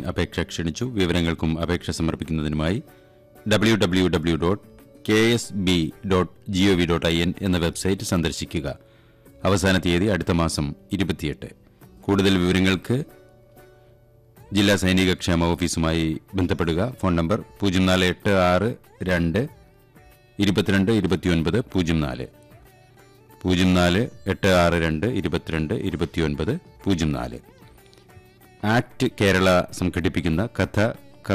അപേക്ഷ ക്ഷണിച്ചു വിവരങ്ങൾക്കും അപേക്ഷ സമർപ്പിക്കുന്നതിനുമായി W W W dot K S B dot G O V dot I N എന്ന വെബ്സൈറ്റ് സന്ദർശിക്കുക അവസാന തീയതി അടുത്ത മാസം ഇരുപത്തിയെട്ട് കൂടുതൽ വിവരങ്ങൾക്ക് ജില്ലാ സൈനിക ക്ഷേമ ഓഫീസുമായി ബന്ധപ്പെടുക ഫോൺ നമ്പർ പൂജ്യം നാല് എട്ട് ആറ് രണ്ട് ഇരുപത്തിരണ്ട് ഇരുപത്തിയൊൻപത് പൂജ്യം നാല് പൂജ്യം നാല് എട്ട് ആറ് രണ്ട് ഇരുപത്തിരണ്ട് ഇരുപത്തിയൊൻപത് പൂജ്യം നാല് ആക്ട് കേരള സംഘടിപ്പിക്കുന്ന കഥ